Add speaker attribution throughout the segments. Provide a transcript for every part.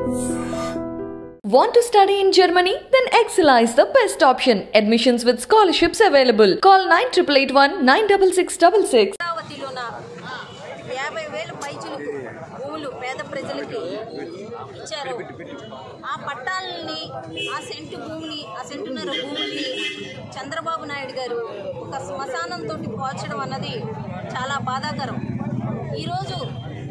Speaker 1: Want to study in Germany? Then Excella is the best option. Admissions with scholarships available. Call 9881 96666.
Speaker 2: అమరావతిలోన యాభై వేల పైచులకు భూములు పేద ప్రజలకి ఇచ్చారు ఆ పట్టాలని ఆ సెంటు భూమిని ఆ సెంటున్నర భూమిని చంద్రబాబు నాయుడు గారు ఒక శ్మశానంతో పోల్చడం అన్నది చాలా బాధాకరం ఈరోజు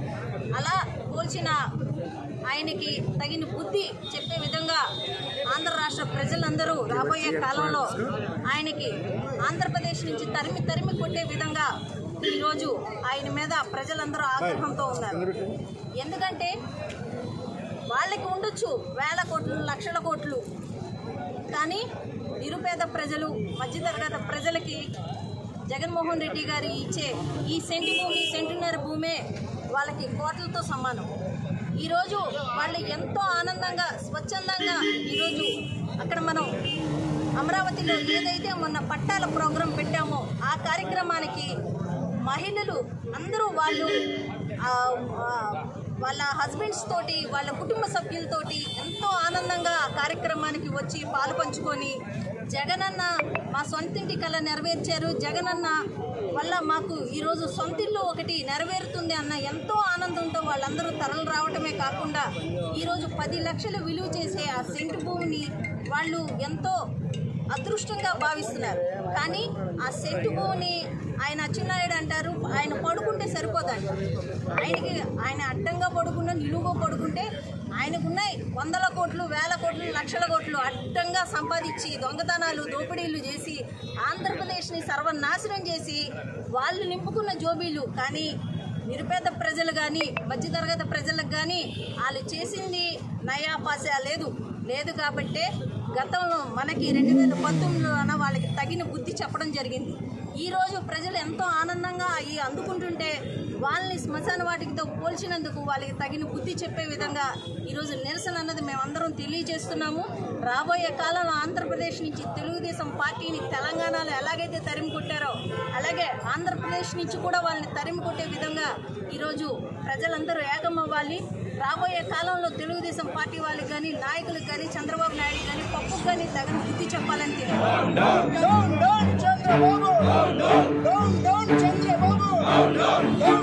Speaker 2: అలా పోల్చిన ఆయనకి తగిన బుద్ధి చెప్పే విధంగా ఆంధ్ర రాష్ట్ర ప్రజలందరూ రాబోయే కాలంలో ఆయనకి ఆంధ్రప్రదేశ్ నుంచి తరిమి తరిమి కొట్టే విధంగా ఈరోజు ఆయన మీద ప్రజలందరూ ఆగ్రహంతో ఉన్నారు ఎందుకంటే వాళ్ళకి ఉండొచ్చు వేల కోట్లు లక్షల కోట్లు కానీ నిరుపేద ప్రజలు మధ్యతరగతి ప్రజలకి జగన్మోహన్ రెడ్డి గారు ఇచ్చే ఈ సెంటు భూమి సెంటున్నర భూమే వాళ్ళకి కోట్లతో సమానం ఈరోజు వాళ్ళు ఎంతో ఆనందంగా స్వచ్ఛందంగా ఈరోజు అక్కడ మనం అమరావతిలో ఏదైతే మొన్న పట్టాల ప్రోగ్రాం పెట్టామో ఆ కార్యక్రమానికి మహిళలు అందరూ వాళ్ళు ఆ, ఆ, వాళ్ళ హస్బెండ్స్ తోటి వాళ్ళ కుటుంబ సభ్యులతోటి ఎంతో ఆనందంగా ఆ కార్యక్రమానికి వచ్చి పాలు పంచుకొని జగనన్న మా సొంతింటి కళ నెరవేర్చారు జగనన్న వల్ల మాకు ఈరోజు సొంతిల్లు ఒకటి నెరవేరుతుంది అన్న ఎంతో ఆనందంతో వాళ్ళందరూ తరలి రావటమే కాకుండా ఈరోజు పది లక్షలు విలువ చేసే ఆ సెంటు భూమిని వాళ్ళు ఎంతో అదృష్టంగా భావిస్తున్నారు కానీ ఆ సెంటు భూమిని ఆయన అచ్చెన్నాయుడు అంటారు ఆయన పడుకుంటే సరిపోదండి ఆయనకి ఆయన అడ్డంగా పడుకున్నా నిలువుగా పడుకుంటే ఆయనకున్నాయి వందల కోట్లు వేల కోట్లు లక్షల కోట్లు అడ్డంగా సంపాదించి దొంగతనాలు దోపిడీలు చేసి ఆంధ్రప్రదేశ్ని సర్వనాశనం చేసి వాళ్ళు నింపుకున్న జోబీలు కానీ నిరుపేద ప్రజలు కానీ మధ్యతరగతి ప్రజలకు కానీ వాళ్ళు చేసింది నయా పాసా లేదు లేదు కాబట్టే గతంలో మనకి రెండు వేల పంతొమ్మిదిలోన వాళ్ళకి తగిన బుద్ధి చెప్పడం జరిగింది ఈరోజు ప్రజలు ఎంతో ఆనందంగా అవి అందుకుంటుంటే వాళ్ళని శ్మశాన వాటికితో పోల్చినందుకు వాళ్ళకి తగిన బుద్ధి చెప్పే విధంగా ఈరోజు నిరసన అన్నది మేమందరం తెలియజేస్తున్నాము రాబోయే కాలంలో ఆంధ్రప్రదేశ్ నుంచి తెలుగుదేశం పార్టీని తెలంగాణలో ఎలాగైతే తరిమి కొట్టారో అలాగే ఆంధ్రప్రదేశ్ నుంచి కూడా వాళ్ళని తరిమి కొట్టే విధంగా ఈరోజు ప్రజలందరూ ఏకమవ్వాలి రాబోయే కాలంలో తెలుగుదేశం పార్టీ వాళ్ళకి కానీ నాయకులకు కానీ చంద్రబాబు నాయుడు కానీ పప్పుకు కానీ తగిన బుద్ధి చెప్పాలని తెలియదు
Speaker 3: Down, down, Chandrababu! Down, down, Chandrababu! Down,